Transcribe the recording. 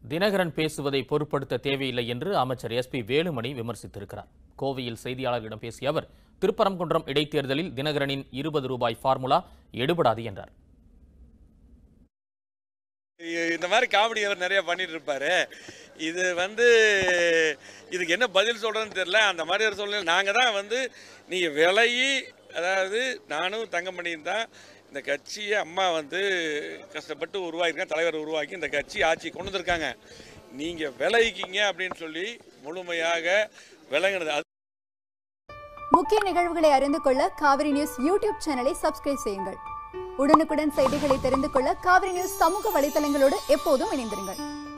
தினகரன் பேசுவதை பொருட்படுத்த தேவையில்லை என்று அமைச்சர் எஸ்பி வேலுமணி விமர்சித்திருக்கிறார் கோவையில் செய்தியாளர்களிடம் பேசிய அவர் திருப்பரங்குன்றம் இடைத்தேர்தலில் தினகரனின் இருபது ரூபாய் ஃபார்முலா எடுபடாது என்றார் இந்த மாதிரி காமெடி அவர் நிறைய பண்ணிட்டு இருப்பாரு இது வந்து இதுக்கு என்ன பதில் சொல்றதுன்னு தெரியல அந்த மாதிரி ஒரு சூழ்நிலை நாங்கள் தான் வந்து நீங்கள் விலகி அதாவது நானும் தங்கமணியும் தான் இந்த கட்சியை அம்மா வந்து கஷ்டப்பட்டு உருவாக்கியிருக்காங்க தலைவர் உருவாக்கி இந்த கட்சி ஆட்சி கொண்டு வந்திருக்காங்க நீங்கள் விலகிக்கிங்க அப்படின்னு சொல்லி முழுமையாக விளங்குனது அது முக்கிய நிகழ்வுகளை அறிந்து கொள்ள காவிரி நியூஸ் யூடியூப் சேனலை சப்ஸ்கிரைப் செய்யுங்கள் உடனுக்குடன் செய்திகளை தெரிந்து கொள்ள காவிரி நியூஸ் சமூக வலைதளங்களோடு எப்போதும் இணைந்திருங்கள்